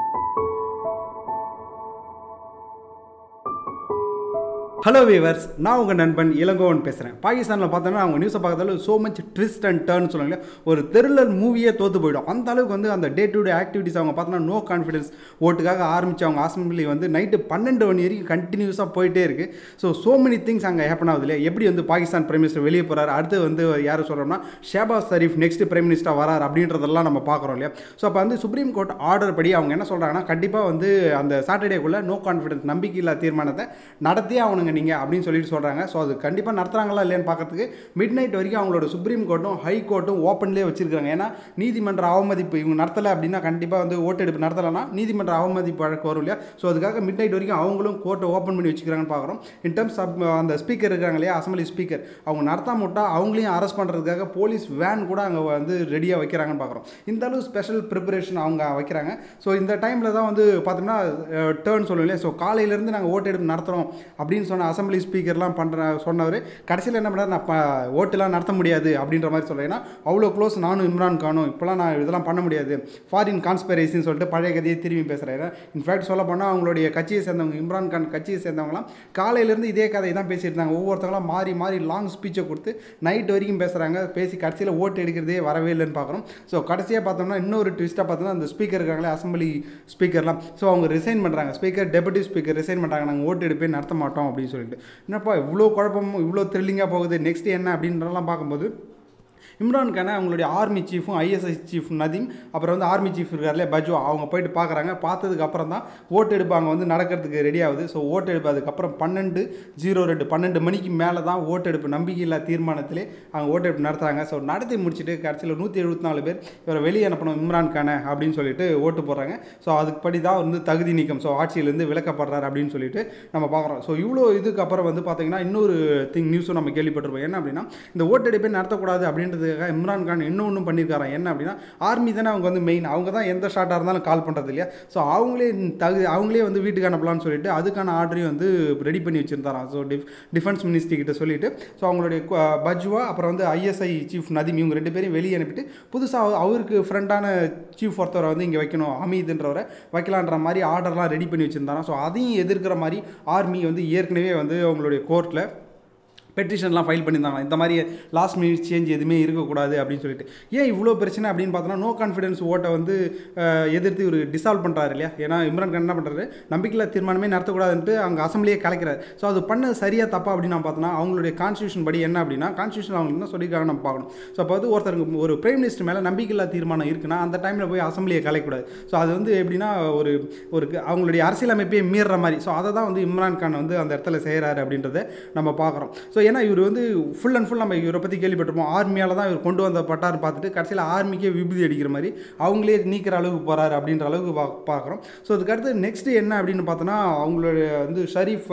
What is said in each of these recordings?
hello viewers நான் உங்கள் நண்பன் இளங்கோவன் பேசுகிறேன் பாகிஸ்தானில் பார்த்தோன்னா அவங்க நியூஸை பார்க்கறதால so much twist and turn சொல்லுவாங்க ஒரு த்ரில்லர் மூவியே தோற்று போயிடும் அந்த அளவுக்கு வந்து அந்த டே டு டே ஆக்டிவிட்டிஸ் அவங்க பார்த்தோன்னா நோ கான்ஃபிடன்ஸ் ஓட்டுக்காக ஆரம்பிச்சு அவங்க அசம்பிளி வந்து நைட்டு பன்னெண்டு மணி வரைக்கும் கண்டினியூஸாக போயிட்டே இருக்குது ஸோ ஸோ மெனி திங்ஸ் அங்கே ஹேப்பன் ஆகுது இல்லையா எப்படி வந்து பாகிஸ்தான் பிரைம் மினிஸ்டர் வெளியே போகிறார் அடுத்து வந்து யார் சொல்கிறோம்னா Shehbaz Sharif next prime minister வரார் அப்படின்றதெல்லாம் நம்ம பார்க்குறோம் இல்லையா ஸோ அப்போ வந்து சுப்ரீம் கோர்ட் ஆர்டர் படி அவங்க என்ன சொல்கிறாங்கன்னா கண்டிப்பாக வந்து அந்த சாட்டர்டேக்குள்ளே நோ கான்ஃபிடன்ஸ் நம்பிக்கையில்லா தீர்மானத்தை நடத்தியே ஆகணுங்க நீங்கள் அப்படின்னு சொல்லிட்டு சொல்கிறாங்க ஸோ அது கண்டிப்பாக நடத்துகிறாங்களா இல்லையான்னு பார்க்கறதுக்கு மிட் நைட் வரைக்கும் அவங்களோட சுப்ரீம் கோர்ட்டும் ஹை கோர்ட்டும் ஓப்பன்லேயே வச்சிருக்காங்க ஏன்னா நீதிமன்ற அவமதிப்பு இவங்க நடத்தலை அப்படின்னா கண்டிப்பாக வந்து ஓட்டெடுப்பு நடத்தலைன்னா நீதிமன்ற அவமதிப்பு வழக்கு வரும் இல்லையா ஸோ அதுக்காக மிட் நைட் வரைக்கும் அவங்களும் கோர்ட்டை ஓப்பன் பண்ணி வச்சுக்கிறாங்கன்னு பார்க்குறோம் இன் டர்ம்ஸ் ஆஃப் அந்த ஸ்பீக்கர் இருக்காங்க இல்லையா அசம்பிளி ஸ்பீக்கர் அவங்க நடத்தாம விட்டா அவங்களையும் அரெஸ்ட் பண்ணுறதுக்காக போலீஸ் வேன் கூட அங்கே வந்து ரெடியாக வைக்கிறாங்கன்னு பார்க்குறோம் இந்த அளவு ஸ்பெஷல் ப்ரிப்பரேஷன் அவங்க வைக்கிறாங்க ஸோ இந்த டைமில் தான் வந்து பார்த்தோம்னா டேர்ன் சொல்லுவோம் இல்லையா ஸோ காலையிலேருந்து நாங்கள் ஓட்டெடுப்பு நடத்துகிறோம் அப்படின்னு சொன்ன அசம்பிளி ஸ்பீக்கர்லாம் பண்ணுற சொன்னவர் கடைசியில் என்ன பண்ணார் நான் ப ஓட்டுலாம் நடத்த முடியாது அப்படின்ற மாதிரி சொல்கிறேன் ஏன்னா அவ்வளோ க்ளோஸ் நானும் இம்ரான் கானும் இப்போலாம் நான் இதெல்லாம் பண்ண முடியாது ஃபாரின் கான்ஸ்பெரேசின்னு சொல்லிட்டு பழைய கதையை திரும்பி பேசுகிறேன் இன்ஃபேக்ட் சொல்ல போனால் அவங்களுடைய கட்சியை சேர்ந்தவங்க இம்ரான் கான் கட்சியை சேர்ந்தவங்களாம் காலையிலேருந்து இதே கதையை தான் பேசிட்டு இருந்தாங்க ஒவ்வொருத்தவங்களாம் மாறி மாறி லாங் ஸ்பீச்சை கொடுத்து நைட் வரைக்கும் பேசுகிறாங்க பேசி கடைசியில் ஓட்டு எடுக்கிறதே வரவே இல்லைன்னு பார்க்குறோம் ஸோ கடைசியாக பார்த்தோம்னா இன்னொரு ட்விஸ்ட்டாக பார்த்தோம்னா அந்த ஸ்பீக்கர் இருக்காங்களே அசம்பிளி ஸ்பீக்கர்லாம் ஸோ அவங்க ரிசைன் பண்ணுறாங்க ஸ்பீக்கர் டெபுட்டி ஸ்பீக்கர் ரிசைன் பண்ணுறாங்க நாங்கள் ஓட்டு எடுப்பே நடத்த மாட்டோம் அப்படின்னு சொல்லிட்டு என்னப்பா இவ்வளோ குழப்பமும் இவ்வளோ த்ரில்லிங்காக போகுது நெக்ஸ்ட் என்ன அப்படின்றலாம் பார்க்கும்போது இம்ரான் கானை அவங்களுடைய ஆர்மி சீஃபும் ஐஎஸ்ஐ சீஃப் நதீம் அப்புறம் வந்து ஆர்மி சீஃப் இருக்கார்ல பஜ்வா அவங்க போயிட்டு பார்க்குறாங்க பார்த்ததுக்கு அப்புறம் தான் ஓட்டு எடுப்பு அங்கே வந்து நடக்கிறதுக்கு ரெடி ஆகுது ஸோ ஓட்டு எடுப்பு அதுக்கப்புறம் பன்னெண்டு ஜீரோ ரெண்டு பன்னெண்டு மணிக்கு மேலே தான் ஓட்டு எடுப்பு நம்பிக்கையில்லா தீர்மானத்திலே அவங்க ஓட்டு எடுப்பு நடத்துகிறாங்க ஸோ நடத்தி முடிச்சுட்டு கடைசியில் நூற்றி எழுபத்தி நாலு பேர் இவரை வெளியே அனுப்பணும் இம்ரான் கானை அப்படின்னு சொல்லிட்டு ஓட்டு போடுறாங்க ஸோ அதுக்கு படி தான் வந்து தகுதி நீக்கம் ஸோ ஆட்சியிலேருந்து விலக்கப்படுறாரு அப்படின்னு சொல்லிட்டு நம்ம பார்க்குறோம் ஸோ இவ்வளோ இதுக்கு அப்புறம் வந்து பார்த்தீங்கன்னா இன்னொரு திங் நியூஸும் நம்ம கேள்விப்பட்டிருப்போம் என்ன அப்படின்னா இந்த ஓட்டெடுப்பே நடத்தக்கூடாது அப்படின்றதுக்காக இம்ரான் கான் இன்னும் ஒன்றும் பண்ணியிருக்காராம் என்ன அப்படின்னா ஆர்மி தானே அவங்க வந்து மெயின் அவங்க தான் எந்த ஷாட்டாக இருந்தாலும் கால் பண்ணுறது இல்லையா ஸோ அவங்களே தகுதி அவங்களே வந்து வீட்டுக்கு அனுப்பலாம்னு சொல்லிட்டு அதுக்கான ஆர்டரையும் வந்து ரெடி பண்ணி வச்சிருந்தாராம் ஸோ டிஃப் டிஃபென்ஸ் மினிஸ்ட்ரி கிட்ட சொல்லிட்டு ஸோ அவங்களுடைய கு- பஜ்வா அப்புறம் வந்து ஐஎஸ்ஐ சீஃப் நதீம் இவங்க ரெண்டு பேரையும் வெளியே அனுப்பிட்டு புதுசாக அவருக்கு ஃப்ரெண்டான சீஃப் ஒருத்தரை வந்து இங்கே வைக்கணும் அமீதுன்றவரை வைக்கலான்ற மாதிரி ஆர்டர்லாம் ரெடி பண்ணி வச்சிருந்தாராம் ஸோ அதையும் எதிர்க்கிற மாதிரி ஆர்மி வந்து ஏற்கனவே வந்து அவங்களுடைய கோர்ட்டில் பெட்டிஷன்லாம் ஃபைல் பண்ணியிருந்தாங்க இந்த மாதிரி லாஸ்ட் மினிட் சேஞ்ச் எதுவுமே இருக்கக்கூடாது அப்படின்னு சொல்லிட்டு ஏன் இவ்வளோ பிரச்சனை அப்படின்னு பார்த்தோன்னா நோ கான்ஃபிடன்ஸ் ஓட்டை வந்து அஹ், எதிர்த்து ஒரு டிசால்வ் பண்ணுறாரு இல்லையா ஏன்னா இம்ரான் கான் என்ன பண்ணுறாரு நம்பிக்கையில்லா தீர்மானமே நடத்தக்கூடாதுன்ட்டு அங்கே அசம்பிளியே கலைக்கிறார் ஸோ அது பண்ண சரியா தப்பா அப்படின்னு நான் பார்த்தோன்னா அவங்களுடைய கான்ஸ்டியூஷன் படி என்ன அப்படின்னா கான்ஸ்டியூஷன் அவங்க என்ன சொல்லியிருக்காங்க நம்ம பார்க்கணும் ஸோ அப்போ வந்து ஒருத்தருக்கு ஒரு பிரைம் மினிஸ்டர் மேலே நம்பிக்கையில்லா தீர்மானம் இருக்குன்னா அந்த டைமில் போய் அசம்பிளியை கலைக்கூடாது ஸோ அது வந்து எப்படின்னா ஒரு ஒரு அவங்களுடைய அரசியலமைப்பே மீறுற மாதிரி ஸோ அதை தான் வந்து இம்ரான் கான் வந்து அந்த இடத்துல செய்கிறாரு அப்படின்றத நம்ம பார்க்குறோம் ஸோ ஏன்னா இவர் வந்து ஃபுல் அண்ட் ஃபுல் நம்ம இவரை பற்றி கேள்விப்பட்டிருப்போம் ஆர்மியால் தான் இவர் கொண்டு வந்த பட்டார் பார்த்துட்டு கடைசியில் ஆர்மிக்கே விபூதி அடிக்கிற மாதிரி அவங்களே நீக்கிற அளவுக்கு போகிறாரு அப்படின்ற அளவுக்கு பா பார்க்குறோம் ஸோ அதுக்கு அடுத்து நெக்ஸ்ட் என்ன அப்படின்னு பார்த்தோன்னா அவங்களுடைய வந்து ஷரீஃப்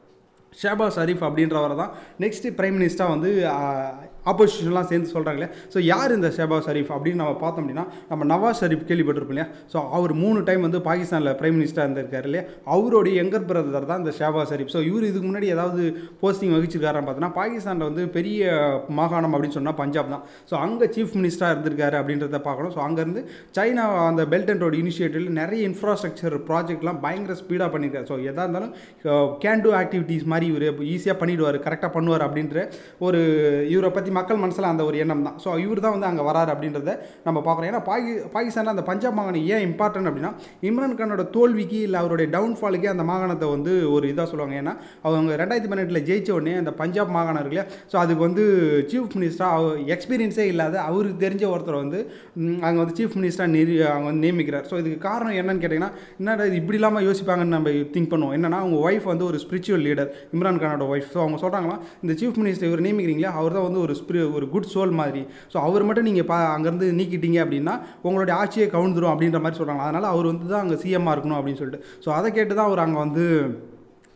ஷேபாஸ் ஷரீஃப் அப்படின்றவரை தான் நெக்ஸ்ட் பிரைம் மினிஸ்டராக வந்து ஆப்போசிஷன்லாம் சேர்ந்து சொல்கிறாங்களே ஸோ யார் இந்த ஷேபாஸ் ஷரீஃப் அப்படின்னு நம்ம பார்த்தோம் அப்படின்னா நம்ம நவாஸ் ஷரீஃப் கேள்விப்பட்டிருப்போம் இல்லையா ஸோ அவர் மூணு டைம் வந்து பாகிஸ்தானில் பிரைம் மினிஸ்டராக இருந்திருக்காரு இல்லையா அவருடைய யங்கர் பிரதர் தான் இந்த ஷேபாஸ் ஷரீஃப் ஸோ இவர் இதுக்கு முன்னாடி ஏதாவது போஸ்டிங் வகிச்சிருக்காருன்னு பார்த்தோன்னா பாகிஸ்தானில் வந்து பெரிய மாகாணம் அப்படின்னு சொன்னால் பஞ்சாப் தான் ஸோ அங்கே சீஃப் மினிஸ்டராக இருந்திருக்காரு அப்படின்றத பார்க்கணும் ஸோ அங்கேருந்து சைனா அந்த பெல்ட் அண்ட் ரோடு இனிஷியேட்டிவில் நிறைய இன்ஃப்ராஸ்ட்ரக்சர் ப்ராஜெக்ட்லாம் பயங்கர ஸ்பீடாக பண்ணியிருக்காரு ஸோ எதாக இருந்தாலும் கேன் டூ ஆக்டிவிட்டீஸ் மாதிரி இவர் ஈஸியாக பண்ணிடுவார் கரெக்டாக பண்ணுவார் அப்படின்ற ஒரு இவரை பற்றி மக்கள் மனசில் அந்த ஒரு எண்ணம் தான் ஸோ இவர் தான் வந்து அங்கே வராரு அப்படின்றத நம்ம பார்க்குறோம் ஏன்னா பாகி பாகிஸ்தானில் அந்த பஞ்சாப் மாகாணம் ஏன் இம்பார்ட்டன்ட் அப்படின்னா இம்ரான் கானோட தோல்விக்கு இல்லை அவருடைய டவுன்ஃபாலுக்கே அந்த மாகாணத்தை வந்து ஒரு இதாக சொல்லுவாங்க ஏன்னா அவங்க ரெண்டாயிரத்தி பன்னெண்டில் ஜெயிச்ச உடனே அந்த பஞ்சாப் மாகாணம் இருக்கு இல்லையா ஸோ அதுக்கு வந்து சீஃப் மினிஸ்டராக எக்ஸ்பீரியன்ஸே இல்லாத அவருக்கு தெரிஞ்ச ஒருத்தர் வந்து அங்கே வந்து சீஃப் மினிஸ்டராக நெறி அவங்க வந்து நியமிக்கிறார் ஸோ இதுக்கு காரணம் என்னன்னு கேட்டிங்கன்னா என்னடா இது இப்படி இல்லாமல் யோசிப்பாங்கன்னு நம்ம திங்க் பண்ணுவோம் என்னன்னா அவங்க ஒய்ஃப் வந்து ஒரு ஸ்பிரிச்சுவல் லீடர் இம்ரான் கானோட ஒய்ஃப் ஸோ அவங்க சொல்கிறாங்களாம் இந்த சீஃப் மினிஸ்டர் இவர் நியமிக்கிறீங்களா அவர் தான் வந்து ஒரு ஸ்பிரி ஒரு குட் சோல் மாதிரி ஸோ அவர் மட்டும் நீங்கள் பா அங்கேருந்து நீக்கிட்டீங்க அப்படின்னா உங்களுடைய ஆட்சியை கவுந்துரும் அப்படின்ற மாதிரி சொல்கிறாங்க அதனால் அவர் வந்து தான் அங்கே சிஎம்மாக இருக்கணும் அப்படின்னு சொல்லிட்டு ஸோ அதை கேட்டு தான் அவர் அங்கே வந்து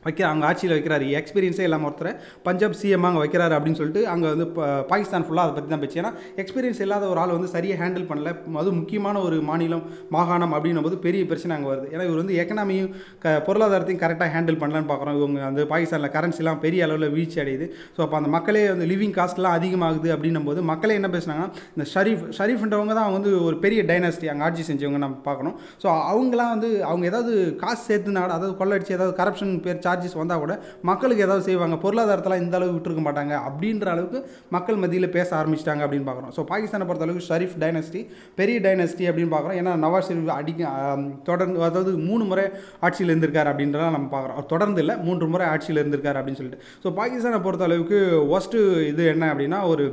வைக்க அங்கே ஆட்சியில் வைக்கிறாரு எக்ஸ்பீரியன்ஸே இல்லாமல் ஒருத்தரை பஞ்சாப் சிஎம் அங்கே வைக்கிறாரு அப்படின்னு சொல்லிட்டு அங்கே வந்து ப- பாகிஸ்தான் ஃபுல்லாக அதை பற்றி தான் பேச்சு ஏன்னா எக்ஸ்பீரியன்ஸ் இல்லாத ஒரு ஆள் வந்து சரியாக ஹேண்டில் பண்ணல அது முக்கியமான ஒரு மாநிலம் மாகாணம் அப்படின்னும் போது பெரிய பிரச்சனை அங்கே வருது ஏன்னா இவர் வந்து எக்கனாமியும் க பொருளாதாரத்தையும் கரெக்டாக ஹேண்டில் பண்ணலான்னு பார்க்குறோம் இவங்க அந்த பாகிஸ்தானில் கரன்சிலாம் பெரிய அளவில் வீழ்ச்சி அடையுது ஸோ அப்போ அந்த மக்களே வந்து லிவிங் காஸ்ட்லாம் அதிகமாகுது அப்படின்னும் போது மக்களே என்ன பேசுனாங்கன்னா இந்த ஷரீஃப் ஷரீஃப்ன்றவங்க தான் வந்து ஒரு பெரிய டைனாஸ்டி அங்கே ஆட்சி செஞ்சவங்க நம்ம பார்க்கணும் ஸோ அவங்களாம் வந்து அவங்க ஏதாவது காசு சேர்த்துனா கூட, அதாவது கொள்ளடிச்சு ஏதாவது கரப்ஷன் பேர் சார்ஜஸ் வந்தால் கூட மக்களுக்கு ஏதாவது செய்வாங்க பொருளாதாரத்தெல்லாம் இந்த அளவுக்கு விட்டுருக்க மாட்டாங்க அப்படின்ற அளவுக்கு மக்கள் மத்தியில் பேச ஆரம்பிச்சிட்டாங்க அப்படின்னு பார்க்குறோம் ஸோ பாகிஸ்தானை பொறுத்த அளவுக்கு ஷரீஃப் டைனஸ்டி பெரிய டைனஸ்டி அப்படின்னு பார்க்குறோம் ஏன்னா நவாஸ் ஷெரீஃப் அடிக்க ஆம், தொடர்ந்து அதாவது மூணு முறை ஆட்சியில் இருந்திருக்காரு அப்படின்றத நம்ம பார்க்குறோம் தொடர்ந்து இல்லை மூன்று முறை ஆட்சியில் இருந்திருக்காரு அப்படின்னு சொல்லிட்டு ஸோ பாகிஸ்தானை பொறுத்த அளவுக்கு ஒஸ்ட்டு இது என்ன அப்படின்னா ஒரு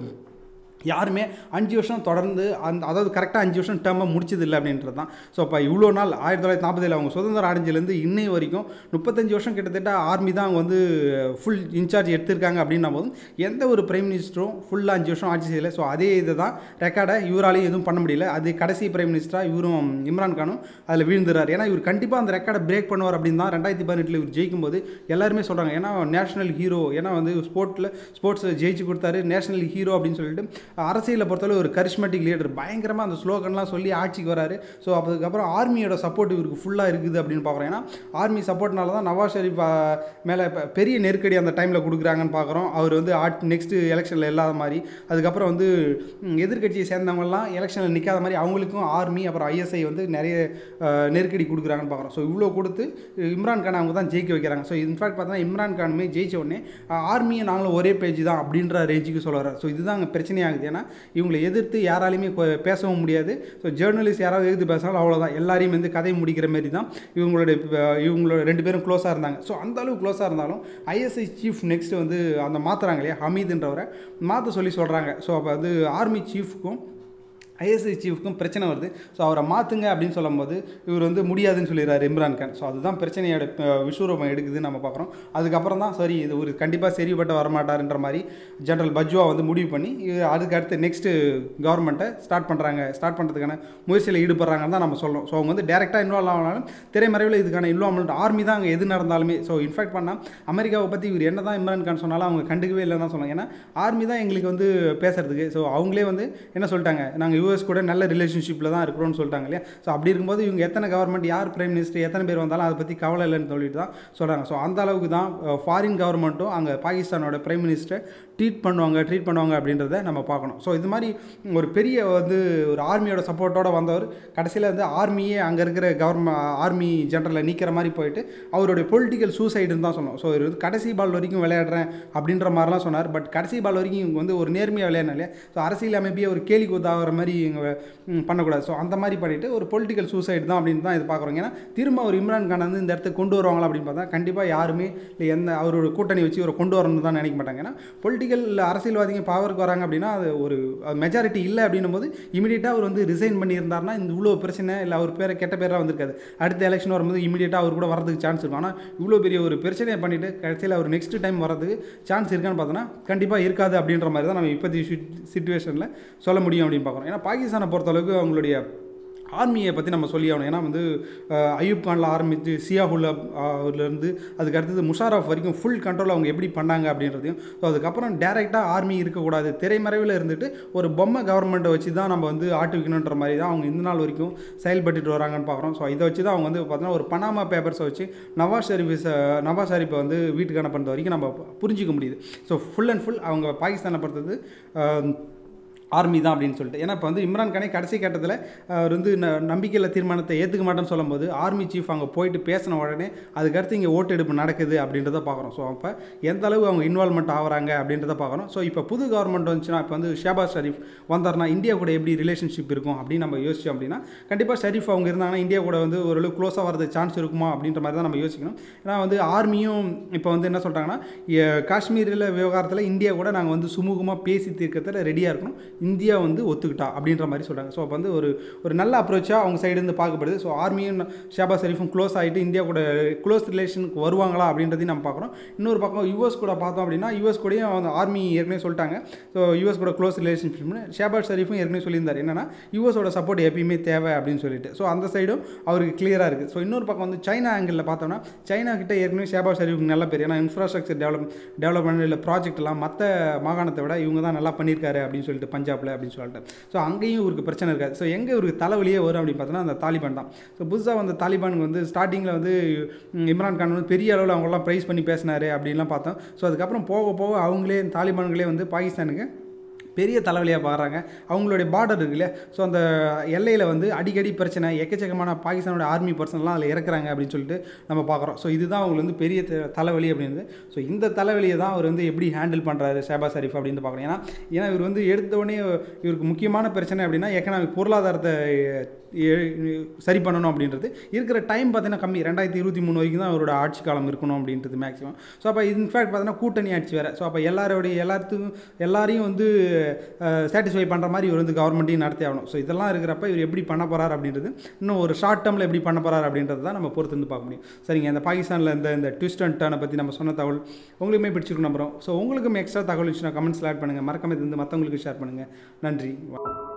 யாருமே அஞ்சு வருஷம் தொடர்ந்து அந்த அதாவது கரெக்டாக அஞ்சு வருஷம் டேர்மை முடிச்சது இல்லை அப்படின்றது தான் ஸோ அப்போ இவ்வளோ நாள் ஆயிரத்தி தொள்ளாயிரத்தி நாற்பதில் அவங்க சுதந்திரம் அடைஞ்சிலேருந்து இன்னை வரைக்கும் முப்பத்தஞ்சு வருஷம் கிட்டத்தட்ட ஆர்மி தான் அவங்க வந்து ஃபுல் இன்சார்ஜ் எடுத்திருக்காங்க அப்படின்னும் போதும் எந்த ஒரு பிரைம் மினிஸ்டரும் ஃபுல்லாக அஞ்சு வருஷம் ஆட்சி செய்யலை ஸோ அதே இதை தான் ரெக்கார்டை இவராலையும் எதுவும் பண்ண முடியல அது கடைசி பிரைம் மினிஸ்டராக இவரும் இம்ரான் கானும் அதில் வீழ்ந்துறார் ஏன்னா இவர் கண்டிப்பாக அந்த ரெக்கார்டை பிரேக் பண்ணுவார் அப்படின்னு தான் ரெண்டாயிரத்தி பதினெட்டில் இவர் ஜெயிக்கும் போது எல்லாருமே சொல்கிறாங்க ஏன்னா நேஷனல் ஹீரோ ஏன்னா வந்து ஸ்போர்ட்டில் ஸ்போர்ட்ஸில் ஜெயிச்சு கொடுத்தாரு நேஷனல் ஹீரோ அப்படின்னு சொல்லிட்டு அரசியலை பொறுத்தவரை ஒரு கரிஷ்மேட்டிக் லீடர் பயங்கரமாக அந்த ஸ்லோகன்லாம் சொல்லி ஆட்சிக்கு வராரு ஸோ அதுக்கப்புறம் ஆர்மியோட சப்போர்ட் இவருக்கு ஃபுல்லாக இருக்குது அப்படின்னு பார்க்குறோம் ஏன்னா ஆர்மி சப்போர்ட்னால தான் நவாஸ் ஷெரீஃப் மேலே பெரிய நெருக்கடி அந்த டைமில் கொடுக்குறாங்கன்னு பார்க்குறோம் அவர் வந்து ஆட் நெக்ஸ்ட் எலெக்ஷனில் இல்லாத மாதிரி அதுக்கப்புறம் வந்து ம், எதிர்க்கட்சியை சேர்ந்தவங்கலாம் எலெக்ஷனில் நிற்காத மாதிரி அவங்களுக்கும் ஆர்மி அப்புறம் ஐஎஸ்ஐ வந்து நிறைய அஹ், நெருக்கடி கொடுக்குறாங்கன்னு பார்க்குறோம் ஸோ இவ்வளோ கொடுத்து இம்ரான் கான் அவங்க தான் ஜெயிக்க வைக்கிறாங்க ஸோ இன்ஃபேக்ட் பார்த்தீங்கன்னா இம்ரான் கானுமே ஜெயிச்ச உடனே ஆர்மியை நாங்களும் ஒரே பேஜ் தான் அப்படின்ற ரேஞ்சுக்கு சொல்ல வர்றாரு ஸோ இதுதான் அங்கே பிரச்சனையாகுது ஏன்னா இவங்களை எதிர்த்து யாராலையுமே கொ- பேசவும் முடியாது ஸோ ஜேர்னலிஸ்ட் யாராவது எதிர்த்து பேசினாலும் அவ்வளோதான் எல்லாரையும் வந்து கதை முடிக்கிற மாதிரி தான் இவங்களுடைய அஹ், இவங்களோட ரெண்டு பேரும் க்ளோஸாக இருந்தாங்க ஸோ அந்த அளவுக்கு க்ளோஸாக இருந்தாலும் ஐஎஸ்ஐ சீஃப் நெக்ஸ்ட் வந்து அந்த மாற்றுறாங்க இல்லையா ஹமீதுன்றவரை மாற்ற சொல்லி சொல்கிறாங்க ஸோ அப்போ வந்து ஆர்மி சீஃப்க்கும் ஐஎஸ்ஐ சீஃப்க்கும் பிரச்சனை வருது ஸோ அவரை மாற்றுங்க அப்படின்னு சொல்லும்போது இவர் வந்து முடியாதுன்னு சொல்லிடுறாரு இம்ரான் கான் ஸோ அதுதான் பிரச்சனையோட அஹ், விஸ்வரூபம் எடுக்குதுன்னு நம்ம பார்க்குறோம் அதுக்கப்புறம் தான் சரி இது ஒரு கண்டிப்பாக சரிப்பட்டு வரமாட்டாருன்ற மாதிரி ஜெனரல் பஜ்வா வந்து முடிவு பண்ணி இது அதுக்கு அடுத்து நெக்ஸ்ட்டு கவர்மெண்ட்டை ஸ்டார்ட் பண்ணுறாங்க ஸ்டார்ட் பண்ணுறதுக்கான முயற்சியில் ஈடுபடுறாங்கன்னு தான் நம்ம சொல்கிறோம் ஸோ அவங்க வந்து டேரெக்டாக இன்வால்வ் ஆனாலும் திரைமறைவில் இதுக்கான இன்வால்மெண்ட் ஆர்மி தான் அங்கே எது நடந்தாலுமே ஸோ இன்ஃபேக்ட் பண்ணால் அமெரிக்காவை பற்றி இவர் என்ன தான் இம்ரான் கான் சொன்னாலும் அவங்க கண்டுக்கவே இல்லைன்னு தான் சொன்னாங்க ஏன்னா ஆர்மி தான் எங்களுக்கு வந்து பேசுறதுக்கு ஸோ அவங்களே வந்து என்ன சொல்லிட்டாங்க நாங்கள் யூஎஸ் கூட நல்ல ரிலேஷன்ஷிப்பில் தான் இருக்கிறோம்னு சொல்லிட்டாங்க இல்லையா ஸோ அப்படி இருக்கும்போது இவங்க எத்தனை கவர்மெண்ட் யார் பிரைம் மினிஸ்டர் எத்தனை பேர் வந்தாலும் அதை பற்றி கவலை இல்லைன்னு சொல்லிட்டு தான் சொல்கிறாங்க ஸோ அந்த அளவுக்கு தான் ஃபாரின் கவர்மெண்ட்டும் அங்கே பாகிஸ்தானோட பிரைம் மினிஸ்டர் ட்ரீட் பண்ணுவாங்க ட்ரீட் பண்ணுவாங்க அப்படின்றத நம்ம பார்க்கணும் ஸோ இது மாதிரி ஒரு பெரிய வந்து ஒரு ஆர்மியோட சப்போர்ட்டோட வந்தவர் கடைசியில் வந்து ஆர்மியே அங்கே இருக்கிற கவர்மெண்ட் ஆர்மி ஜெனரலை நீக்கிற மாதிரி போயிட்டு அவருடைய பொலிட்டிக்கல் சூசைடுன்னு தான் சொன்னோம் ஸோ இவர் வந்து கடைசி பால் வரைக்கும் விளையாடுறேன் அப்படின்ற மாதிரிலாம் சொன்னார் பட் கடைசி பால் வரைக்கும் இவங்க வந்து ஒரு நேர்மையாக விளையாடணும் இல்லையா ஸோ அரசியல் அமைப்பையே ஒரு கேலி கூத்தாகிற மாதிரி இவங்க ம், பண்ணக்கூடாது ஸோ அந்த மாதிரி பண்ணிட்டு ஒரு பொலிட்டிக்கல் சூசைடு தான் அப்படின்னு தான் இது பார்க்குறோம் ஏன்னா திரும்ப ஒரு இம்ரான் கான் வந்து இந்த இடத்துக்கு கொண்டு வருவாங்களா அப்படின்னு பார்த்தா கண்டிப்பாக யாருமே இல்லை எந்த அவரோட கூட்டணி வச்சு இவரை கொண்டு வரணும்னு தான் நினைக்க மாட்டாங்க ஏன்னா பொலிட்டிக்கல் அரசியல்வாதிங்க பவருக்கு வராங்க அப்படின்னா அது ஒரு மெஜாரிட்டி இல்லை அப்படின்னும் போது இமீடியட்டாக அவர் வந்து ரிசைன் பண்ணியிருந்தாருன்னா இந்த இவ்வளோ பிரச்சனை இல்லை அவர் பேரை கெட்ட பேராக வந்திருக்காது அடுத்த எலெக்ஷன் வரும்போது இமீடியட்டாக அவர் கூட வரதுக்கு சான்ஸ் இருக்கும் ஆனால் இவ்வளோ பெரிய ஒரு பிரச்சனையை பண்ணிட்டு கடைசியில் அவர் நெக்ஸ்ட் டைம் வரதுக்கு சான்ஸ் இருக்கான்னு பார்த்தோன்னா கண்டிப்பாக இருக்காது அப்படின்ற மாதிரி தான் நம்ம இப்போதைய சுச்சுவேஷனில் சொல்ல முடியும் அப்படின்னு பார்க்குறோம் ஏன்னா பாகிஸ்தானை பொறுத்தளவுக்கு அவங்களுடைய ஆர்மியை பற்றி நம்ம சொல்லி ஆகணும் ஏன்னா வந்து அஹ், அயூப் கானில் ஆரம்பித்து சியாஹுல் அவர்லேருந்து அதுக்கு அடுத்தது முஷாரஃப் வரைக்கும் ஃபுல் கண்ட்ரோல் அவங்க எப்படி பண்ணாங்க அப்படின்றதையும் ஸோ அதுக்கப்புறம் டேரெக்டாக ஆர்மி இருக்கக்கூடாது திரைமறைவில் இருந்துட்டு ஒரு பொம்மை கவர்மெண்ட்டை வச்சு தான் நம்ம வந்து ஆட்டு வைக்கணுன்ற மாதிரி தான் அவங்க இந்த நாள் வரைக்கும் செயல்பட்டுட்டு வராங்கன்னு பார்க்குறோம் ஸோ இதை வச்சு தான் அவங்க வந்து பார்த்தீங்கன்னா ஒரு பனாமா பேப்பர்ஸை வச்சு நவாஸ் ஷெரீஃப் நவாஸ் ஷெரீஃபை வந்து வீட்டுக்கு அனுப்புறது வரைக்கும் நம்ம புரிஞ்சிக்க முடியுது ஸோ ஃபுல் அண்ட் ஃபுல் அவங்க பாகிஸ்தானை பொறுத்தது அஹ், ஆர்மி தான் அப்படின்னு சொல்லிட்டு ஏன்னா இப்போ வந்து இம்ரான் கானே கடைசி கட்டத்தில் அவர் வந்து ந நம்பிக்கையில் தீர்மானத்தை ஏற்றுக்க மாட்டேன்னு சொல்லும்போது ஆர்மி சீஃப் அங்கே போயிட்டு பேசின உடனே அதுக்கடுத்து இங்கே ஓட்டெடுப்பு நடக்குது அப்படின்றத பார்க்குறோம் ஸோ அப்போ எந்த அளவு அவங்க இன்வால்மெண்ட் ஆகுறாங்க அப்படின்றத பார்க்குறோம் ஸோ இப்போ புது கவர்மெண்ட் வந்துச்சுன்னா இப்போ வந்து ஷேபாஸ் ஷரீஃப் வந்தார்னா இந்தியா கூட எப்படி ரிலேஷன்ஷிப் இருக்கும் அப்படின்னு நம்ம யோசிச்சோம் அப்படின்னா கண்டிப்பாக ஷரீஃப் அவங்க இருந்தாங்கன்னா இந்தியா கூட வந்து ஓரளவு க்ளோஸாக வரது சான்ஸ் இருக்குமா அப்படின்ற மாதிரி தான் நம்ம யோசிக்கணும் ஏன்னா வந்து ஆர்மியும் இப்போ வந்து என்ன சொல்கிறாங்கன்னா காஷ்மீரில் விவகாரத்தில் இந்தியா கூட நாங்கள் வந்து சுமூகமாக பேசி தீர்க்கத்தில் ரெடியாக இருக்கணும் இந்தியா வந்து ஒத்துக்கிட்டா அப்படின்ற மாதிரி சொல்கிறாங்க ஸோ அப்போ வந்து ஒரு ஒரு நல்ல அப்ரோச்சாக அவங்க சைடு இருந்து பார்க்கப்படுது ஸோ ஆர்மியும் ஷாபா ஷெரீஃபும் க்ளோஸ் ஆகிட்டு இந்தியா கூட க்ளோஸ் ரிலேஷனுக்கு வருவாங்களா அப்படின்றதையும் நம்ம பார்க்குறோம் இன்னொரு பக்கம் யூஎஸ் கூட பார்த்தோம் அப்படின்னா யூஎஸ் கூடயும் அவங்க ஆர்மி ஏற்கனவே சொல்லிட்டாங்க ஸோ யூஎஸ் கூட க்ளோஸ் ரிலேஷன்ஷிப்னு ஷாபாஸ் ஷெரீஃபும் ஏற்கனவே சொல்லியிருந்தார் என்னன்னா யூஎஸோட சப்போர்ட் எப்பயுமே தேவை அப்படின்னு சொல்லிட்டு ஸோ அந்த சைடும் அவருக்கு கிளியராக இருக்குது ஸோ இன்னொரு பக்கம் வந்து சைனா ஆங்கிளில் பார்த்தோம்னா சைனா கிட்ட ஏற்கனவே ஷாபாஸ் ஷெரீஃப் நல்ல பேர் ஏன்னா இன்ஃப்ராஸ்ட்ரக்சர் டெவலப் டெவலப்மெண்ட் இல்லை ப்ராஜெக்ட் எல்லாம் மற்ற மாகாணத்தை விட இவங்க தான் நல்லா பண்ணியிருக்காரு அப்படின்னு சொல்லிட்டு பஞ்சாப்ல அப்படின்னு சொல்லிட்டு ஸோ அங்கேயும் இவருக்கு பிரச்சனை இருக்காது ஸோ எங்கே இவருக்கு தலைவலியே வரும் அப்படின்னு பார்த்தோன்னா அந்த தாலிபான் தான் ஸோ புதுசாக வந்த தாலிபானுக்கு வந்து ஸ்டார்டிங்கில் வந்து ம், இம்ரான் கான் வந்து பெரிய அளவில் அவங்களாம் ப்ரைஸ் பண்ணி பேசினாரு அப்படின்லாம் பார்த்தோம் ஸோ அதுக்கப்புறம் போக போக அவங்களே தாலிபான்களே வந்து பாகிஸ்தானுக்கு பெரிய தலைவலியாக பாடுறாங்க அவங்களுடைய பார்டர் இருக்கு இல்லையா ஸோ அந்த எல்லையில் வந்து அடிக்கடி பிரச்சனை எக்கச்சக்கமான பாகிஸ்தானோட ஆர்மி பர்சன்லாம் அதில் இறக்குறாங்க அப்படின்னு சொல்லிட்டு நம்ம பார்க்குறோம் ஸோ இதுதான் அவங்களுக்கு வந்து பெரிய த- தலைவலி அப்படின்றது ஸோ இந்த தலைவலியை தான் அவர் வந்து எப்படி ஹேண்டில் பண்ணுறாரு ஷேபா ஷரீஃப் அப்படின்னு பார்க்குறோம் ஏன்னா ஏன்னா இவர் வந்து எடுத்த உடனே இவருக்கு முக்கியமான பிரச்சனை அப்படின்னா எக்கனாமிக் பொருளாதாரத்தை எ- சரி பண்ணணும் அப்படின்றது இருக்கிற டைம் பார்த்தீங்கன்னா கம்மி ரெண்டாயிரத்தி இருபத்தி மூணு வரைக்கும் தான் அவரோட ஆட்சி காலம் இருக்கணும் அப்படின்றது மேக்ஸிமம் ஸோ அப்போ இன்ஃபேக்ட் பார்த்தீங்கன்னா கூட்டணி ஆட்சி வேறு ஸோ அப்போ எல்லாரோடைய எல்லாத்துக்கும் எல்லாரையும் வந்து சாட்டிஸ்ஃபை பண்ணுற மாதிரி இவர் வந்து கவர்மெண்ட்டையும் நடத்தி ஆகணும் ஸோ இதெல்லாம் இருக்கிறப்ப இவர் எப்படி பண்ண போகிறார் அப்படின்றது இன்னும் ஒரு ஷார்ட் டேர்மில் எப்படி பண்ண போகிறார் அப்படின்றது தான் நம்ம பொறுத்து வந்து பார்க்க முடியும் சரிங்க இந்த பாகிஸ்தானில் இந்த இந்த ட்விஸ்ட் அண்ட் டர்னை பற்றி நம்ம சொன்ன தகவல் உங்களுக்குமே பிடிச்சிருக்கும் நம்புறோம் ஸோ உங்களுக்கும் எக்ஸ்ட்ரா தகவல் இருந்துச்சுன்னா கமெண்ட்ஸில் ஆட் பண்ணுங்கள் மறக்காம இது வந்து மற்றவங்களுக்கு ஷேர் பண்ணுங்கள் நன்றி